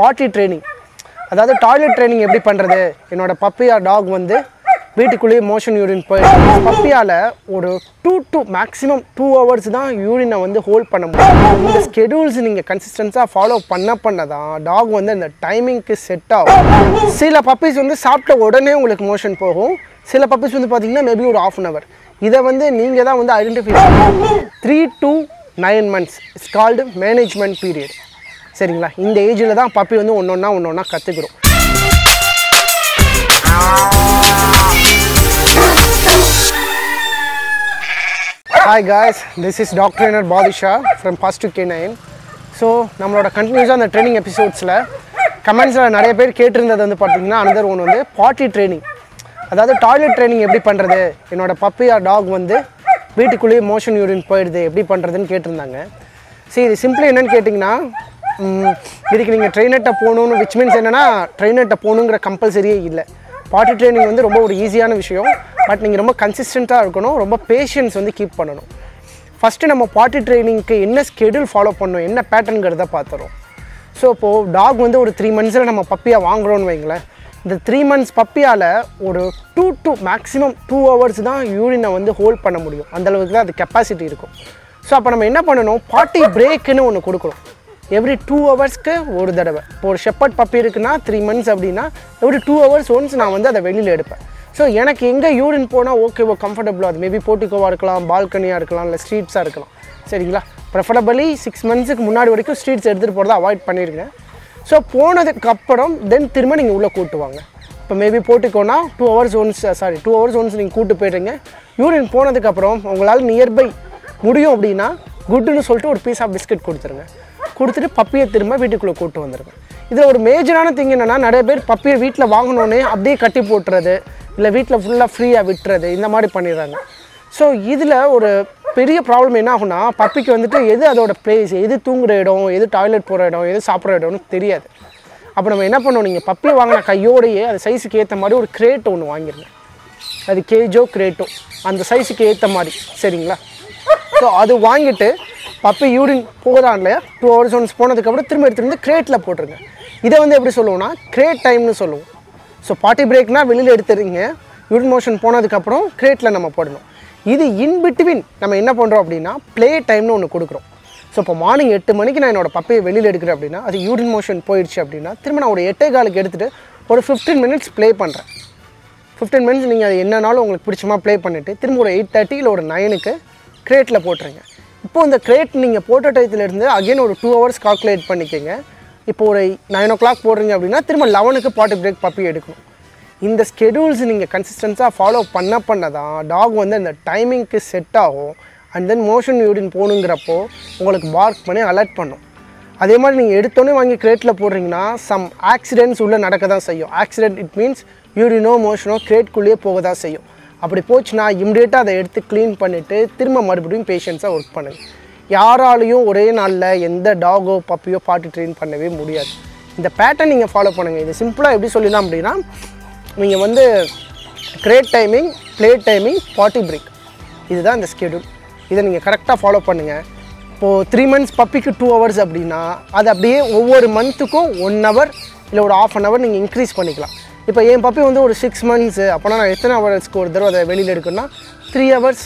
பாட்டி ட்ரைனிங் அதாவது toilet training எப்படி பண்ணுறது என்னோட பப்பி ஆர் டாக் வந்து வீட்டுக்குள்ளேயே மோஷன் யூரின் போயிடுது பப்பியால் ஒரு two to maximum two hours தான் யூரினை வந்து ஹோல்ட் பண்ண முடியும் இந்த ஸ்கெடியூல்ஸ் நீங்கள் கன்சிஸ்டன்ஸாக ஃபாலோ பண்ண பண்ண தான் டாக் வந்து அந்த டைமிங்க்கு செட் ஆகும் சில பப்பீஸ் வந்து சாப்பிட்ட உடனே உங்களுக்கு மோஷன் போகும் சில பப்பீஸ் வந்து பார்த்தீங்கன்னா மேபி ஒரு ஆஃப் அன் ஹவர் இதை வந்து நீங்கள் தான் வந்து identify three to nine months it's called management period சரிங்களா இந்த ஏஜில் தான் பப்பி வந்து ஒன்று ஒன்றா ஒன்று ஒன்றா கற்றுக்குறோம் hi guys this is doctor trainer Badisha from first to K nine so நம்மளோட கண்டினியூஸாக அந்த ட்ரைனிங் எபிசோட்ஸில் கமெண்ட்ஸில் நிறைய பேர் கேட்டிருந்தது வந்து பார்த்தீங்கன்னா அனதர் ஒன்று வந்து பாட்டி ட்ரைனிங் அதாவது டாய்லெட் ட்ரைனிங் எப்படி பண்ணுறது என்னோட பப்பி ஆர் டாக் வந்து வீட்டுக்குள்ளேயே மோஷன் யூரின் போயிடுது எப்படி பண்ணுறதுன்னு கேட்டிருந்தாங்க சரி இது சிம்பிளி என்னன்னு கேட்டிங்கன்னா ம், இதுக்கு நீங்கள் ட்ரெயினர்கிட்ட போகணுன்னு விச் மீன்ஸ் என்னென்னா ட்ரெயினர்கிட்ட போகணுங்கிற கம்பல்சரியே இல்லை பாட்டி ட்ரைனிங் வந்து ரொம்ப ஒரு ஈஸியான விஷயம் பட் நீங்கள் ரொம்ப கன்சிஸ்டண்ட்டாக இருக்கணும் ரொம்ப பேஷன்ஸ் வந்து கீப் பண்ணணும் ஃபஸ்ட்டு நம்ம பாட்டி ட்ரைனிங்க்கு என்ன ஸ்கெடியூல் ஃபாலோ பண்ணணும் என்ன பேட்டர்னுங்கிறத பார்த்துறோம் ஸோ இப்போது டாக் வந்து ஒரு த்ரீ மந்த்ஸில் நம்ம பப்பியாக வாங்குறோம்னு வைங்களேன் இந்த த்ரீ மந்த்ஸ் பப்பியால் ஒரு two to maximum two hours தான் யூரினை வந்து ஹோல்ட் பண்ண முடியும் அந்த அளவுக்கு தான் அது கெப்பாசிட்டி இருக்கும் ஸோ அப்போ நம்ம என்ன பண்ணணும் பாட்டி பிரேக்குன்னு ஒன்று கொடுக்கணும் எவ்ரி டூ ஹவர்ஸ்க்கு ஒரு தடவை இப்போ ஒரு ஷெப்பர்ட் பப்பி இருக்குன்னா த்ரீ மந்த்ஸ் அப்படின்னா எவ்ரி டூ ஹவர்ஸ் ஒன்ஸ் நான் வந்து அதை வெளியில் எடுப்பேன் ஸோ எனக்கு எங்கே யூரின் போனால் ஓகேவோ கம்ஃபர்டபுளோ அது மேபி போர்ட்டிகோவாக இருக்கலாம் பால்கனியாக இருக்கலாம் இல்லை ஸ்ட்ரீட்ஸாக இருக்கலாம் சரிங்களா ப்ரெஃபரபிளி சிக்ஸ் மந்த்ஸுக்கு முன்னாடி வரைக்கும் ஸ்ட்ரீட்ஸ் எடுத்துகிட்டு போகிறத அவாய்ட் பண்ணிடுங்க ஸோ போனதுக்கப்புறம் தென் திரும்ப நீங்கள் உள்ளே கூட்டுவாங்க இப்போ மேபி போட்டுக்கோனா two hours once sorry two hours once நீங்கள் கூட்டு போயிடுறீங்க யூரின் போனதுக்கப்புறம் உங்களால் நியர்பை முடியும் அப்படின்னா குட்டுன்னு சொல்லிட்டு ஒரு பீஸ் ஆஃப் பிஸ்கட் கொடுத்துருங்க கொடுத்துட்டு பப்பியை திரும்ப வீட்டுக்குள்ளே கூட்டு வந்துருங்க இதில் ஒரு மேஜரான திங் என்னென்னா நிறைய பேர் பப்பியை வீட்டில் வாங்கினோன்னே அப்படியே கட்டி போட்டுறது இல்லை வீட்டில் ஃபுல்லாக ஃப்ரீயாக விட்டுறது இந்த மாதிரி பண்ணிடுறாங்க ஸோ இதில் ஒரு பெரிய ப்ராப்ளம் என்ன ஆகும்னா பப்பிக்கு வந்துட்டு எது அதோட பிளேஸ் எது தூங்குற இடம் எது டாய்லெட் போகிற இடம் எது சாப்பிட்ற இடம்னு தெரியாது அப்போ நம்ம என்ன பண்ணணும் நீங்கள் பப்பி வாங்கின கையோடையே அது சைஸுக்கு ஏற்ற மாதிரி ஒரு கிரேட் ஒன்று வாங்கிருங்க அது கேஜோ கிரேட்டோ அந்த சைஸுக்கு ஏற்ற மாதிரி சரிங்களா ஸோ அது வாங்கிட்டு பப்பி யூரின் போகுதான் இல்லையா டூ ஹவர்ஸ் ஒன்ஸ் போனதுக்கப்புறம் திரும்ப எடுத்துட்டு வந்து கிரேட்டில் போட்டுருங்க இதை வந்து எப்படி சொல்லுவோம்னா கிரேட் டைம்னு சொல்லுவோம் ஸோ பார்ட்டி பிரேக்னா வெளியில் எடுத்துறீங்க யூரின் மோஷன் போனதுக்கப்புறம் கிரேட்டில் நம்ம போடணும் இது இன் பிட்வீன் நம்ம என்ன பண்ணுறோம் அப்படின்னா ப்ளே டைம்னு ஒன்று கொடுக்குறோம் ஸோ இப்போ மார்னிங் எட்டு மணிக்கு நான் என்னோட பப்பியை வெளியில் எடுக்கிறேன் அப்படின்னா அது யூரின் மோஷன் போயிடுச்சு அப்படின்னா திரும்ப நான் ஒரு எட்டே காலுக்கு எடுத்துகிட்டு ஒரு ஃபிஃப்டீன் மினிட்ஸ் ப்ளே பண்ணுறேன் ஃபிஃப்டீன் மினிட்ஸ் நீங்கள் அது என்னனாலும் உங்களுக்கு பிடிச்சமா ப்ளே பண்ணிவிட்டு திரும்ப ஒரு எயிட் தேர்ட்டி இல்லை ஒரு நைனுக்கு கிரேட்டில் போட்டுருங்க இப்போ இந்த கிரேட் நீங்கள் போட்ட டயத்துலேருந்து அகைன் ஒரு டூ ஹவர்ஸ் கால்குலேட் பண்ணிக்கோங்க இப்போ ஒரு நைன் ஓ கிளாக் போடுறீங்க அப்படின்னா திரும்ப லெவனுக்கு பாட்டு பிரேக் பப்பி எடுக்கணும் இந்த ஸ்கெடியூல்ஸ் நீங்கள் கன்சிஸ்டன்ஸாக ஃபாலோ பண்ண பண்ண தான் டாக் வந்து அந்த டைமிங்க்கு செட் ஆகும் அண்ட் தென் மோஷன் யூரின் போகணுங்கிறப்போ உங்களுக்கு பார்க் பண்ணி அலர்ட் பண்ணும் அதே மாதிரி நீங்கள் எடுத்தோன்னே வாங்கி கிரேட்டில் போடுறீங்கன்னா சம் ஆக்சிடென்ட்ஸ் உள்ளே நடக்க தான் செய்யும் ஆக்சிடென்ட் இட் மீன்ஸ் யூரினோ மோஷனோ கிரேட்குள்ளேயே போக தான் செய்யும் அப்படி போச்சுன்னா இம்மிடியேட்டாக அதை எடுத்து க்ளீன் பண்ணிவிட்டு திரும்ப மறுபடியும் பேஷண்ட்ஸாக ஒர்க் பண்ணுங்க யாராலையும் ஒரே நாளில் எந்த டாகோ பப்பியோ பாட்டு ட்ரெயின் பண்ணவே முடியாது இந்த பேட்டர்ன் நீங்கள் ஃபாலோ பண்ணுங்கள் இது சிம்பிளாக எப்படி சொல்லிடலாம் அப்படின்னா நீங்கள் வந்து crate timing play timing potty break இதுதான் இந்த ஸ்கெடியூல் இதை நீங்கள் கரெக்டாக ஃபாலோ பண்ணுங்கள் இப்போது த்ரீ மந்த்ஸ் பப்பிக்கு டூ ஹவர்ஸ் அப்படின்னா அது அப்படியே ஒவ்வொரு மந்த்துக்கும் ஒன் ஹவர் இல்லை ஒரு ஆஃப் அன் ஹவர் நீங்கள் இன்க்ரீஸ் பண்ணிக்கலாம் இப்போ என் பப்பி வந்து ஒரு சிக்ஸ் மந்த்ஸு அப்போனா நான் எத்தனை ஹவர்ஸ்க்கு ஒரு தடவை அதை வெளியில் எடுக்கணும்னா த்ரீ ஹவர்ஸ்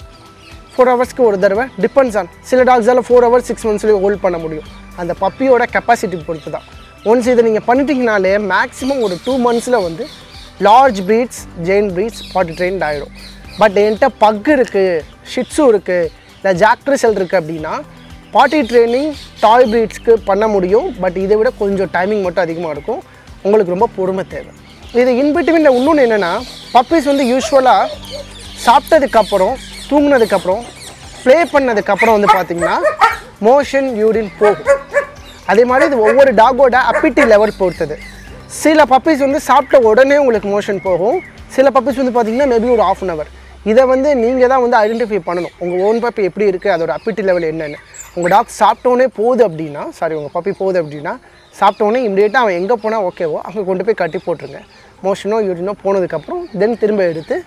ஃபோர் ஹவர்ஸ்க்கு ஒரு தடவை டிபெண்ட்ஸ் ஆன் சில டாக்ஸால் ஃபோர் ஹவர்ஸ் சிக்ஸ் மந்த்ஸ்லேயே ஹோல்ட் பண்ண முடியும் அந்த பப்பியோட கெப்பாசிட்டி பொறுத்து தான் ஒன்ஸ் இதை நீங்கள் பண்ணிட்டீங்கனாலே மேக்ஸிமம் ஒரு டூ மந்த்ஸில் வந்து large breeds giant breeds potty trained ஆகிடும் பட் என்கிட்ட பக் இருக்குது ஷிட்ஸு இருக்குது இல்லை ஜாக்ட்ரிசல் இருக்குது அப்படின்னா பாட்டி ட்ரைனிங் டாய் ப்ரீட்ஸ்க்கு பண்ண முடியும் பட் இதை விட கொஞ்சம் டைமிங் மட்டும் அதிகமாக இருக்கும் உங்களுக்கு ரொம்ப பொறுமை தேவை இது இன்பிட்வீனில் இன்னொன்று என்னென்னா பப்பீஸ் வந்து யூஸ்வலாக சாப்பிட்டதுக்கப்புறம் தூங்குனதுக்கப்புறம் ப்ளே பண்ணதுக்கப்புறம் வந்து பார்த்திங்கன்னா மோஷன் யூரின் போகும் அதே மாதிரி இது ஒவ்வொரு டாகோட அப்பிட்டி லெவல் பொறுத்தது சில பப்பீஸ் வந்து சாப்பிட்ட உடனே உங்களுக்கு மோஷன் போகும் சில பப்பீஸ் வந்து பார்த்திங்கன்னா மேபி ஒரு ஆஃப் அன் ஹவர் இதை வந்து நீங்கள் தான் வந்து ஐடென்டிஃபை பண்ணணும் உங்கள் ஓன் பப்பி எப்படி இருக்குது அதோட அப்பிட்டி லெவல் என்னென்னு உங்கள் டாக் சாப்பிட்டோன்னே போகுது அப்படின்னா சாரி உங்கள் பப்பி போகுது அப்படின்னா சாப்பிட்டோன்னே இம்மிடியேட்டாக அவன் எங்கே போனால் ஓகேவோ அங்கே கொண்டு போய் கட்டி போட்டுருங்க மோஷனோ யூரினோ போனதுக்கப்புறம் தென் திரும்ப எடுத்து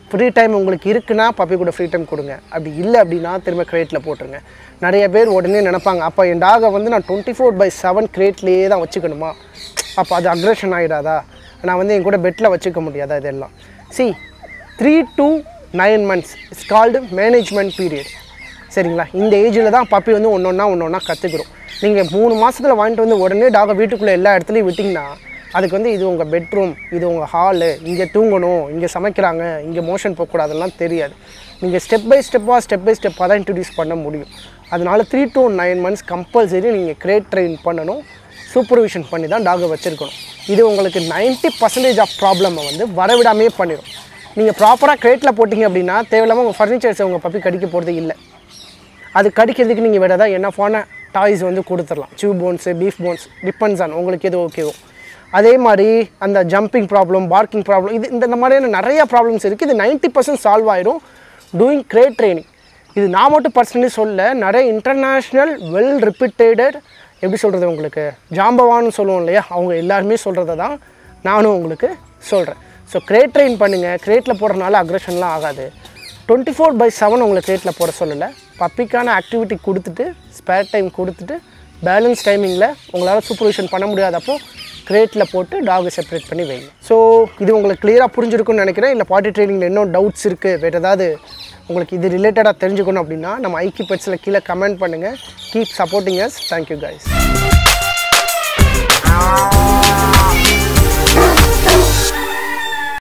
ஃப்ரீ டைம் உங்களுக்கு இருக்குன்னா பப்பி கூட ஃப்ரீ டைம் கொடுங்க அப்படி இல்லை அப்படின்னா திரும்ப கிரேட்டில் போட்டுருங்க நிறைய பேர் உடனே நினைப்பாங்க அப்போ என் டாகை வந்து நான் டுவெண்ட்டி ஃபோர் பை செவன் கிரேட்லேயே தான் வச்சுக்கணுமா அப்போ அது அக்ரஷன் ஆகிடாதா நான் வந்து என் கூட பெட்டில் வச்சுக்க முடியாதா இதெல்லாம் see three to nine months it's called management period சரிங்களா இந்த ஏஜில் தான் பப்பி வந்து ஒன்று ஒன்றா ஒன்று ஒன்றா கற்றுக்குறோம் நீங்கள் மூணு மாதத்தில் வாங்கிட்டு வந்து உடனே டாகை வீட்டுக்குள்ளே எல்லா இடத்துலையும் விட்டிங்கன்னா அதுக்கு வந்து இது உங்கள் பெட்ரூம் இது உங்கள் ஹாலு இங்கே தூங்கணும் இங்கே சமைக்கிறாங்க இங்கே மோஷன் போகக்கூடாதெல்லாம் தெரியாது நீங்கள் ஸ்டெப் பை ஸ்டெப்பாக ஸ்டெப் பை ஸ்டெப்பாக தான் இன்ட்ரடியூஸ் பண்ண முடியும் அதனால three to nine months compulsory நீங்கள் கிரேட் ட்ரெயின் பண்ணணும் சூப்பர்விஷன் பண்ணி தான் டாகை வச்சுருக்கணும் இது உங்களுக்கு 90% பர்சன்டேஜ் ஆஃப் ப்ராப்ளமை வந்து வரவிடாமையே பண்ணிடும் நீங்கள் ப்ராப்பராக கிரேட்டில் போட்டிங்க அப்படின்னா தேவையில்லாமல் உங்கள் ஃபர்னிச்சர்ஸை உங்கள் பப்பி கடிக்க போகிறது இல்லை அது கடிக்கிறதுக்கு நீங்கள் வேறு ஏதாவது என்னஃபான டாய்ஸ் வந்து கொடுத்துடலாம் chew bones beef bones depends on உங்களுக்கு எது ஓகேவோ அதே மாதிரி அந்த ஜம்பிங் ப்ராப்ளம் பார்க்கிங் ப்ராப்ளம் இது இந்த மாதிரியான நிறைய ப்ராப்ளம்ஸ் இருக்குது இது 90% பர்சன்ட் சால்வ் ஆயிரும் டூயிங் கிரேட் ட்ரைனிங் இது நான் மட்டும் பர்சனலி சொல்ல நிறைய இன்டர்நேஷ்னல் வெல் ரிப்பீட்டட் எப்படி சொல்கிறது உங்களுக்கு ஜாம்பவான்னு சொல்லுவோம் இல்லையா அவங்க எல்லாருமே சொல்கிறத தான் நானும் உங்களுக்கு சொல்கிறேன் ஸோ கிரேட் ட்ரெயின் பண்ணுங்கள் கிரேட்டில் போடுறதுனால அக்ரெஷன்லாம் ஆகாது டுவெண்ட்டி ஃபோர் பை செவன் உங்களை கிரேட்டில் போட சொல்லலை பப்பிக்கான ஆக்டிவிட்டி கொடுத்துட்டு ஸ்பேர் டைம் கொடுத்துட்டு பேலன்ஸ் டைமிங்கில் உங்களால் சூப்பர்விஷன் பண்ண முடியாதப்போ கிரேட்டில் போட்டு டாகை செப்பரேட் பண்ணி வைங்க ஸோ இது உங்களுக்கு கிளியராக புரிஞ்சிருக்கும்னு நினைக்கிறேன் இல்லை பாட்டி ட்ரைனிங்கில் இன்னும் டவுட்ஸ் இருக்குது வேறு ஏதாவது உங்களுக்கு இது ரிலேட்டடாக தெரிஞ்சுக்கணும் அப்படின்னா நம்ம ஐக்கி பெட்ஸில் கீழே கமெண்ட் பண்ணுங்கள் keep supporting us thank you guys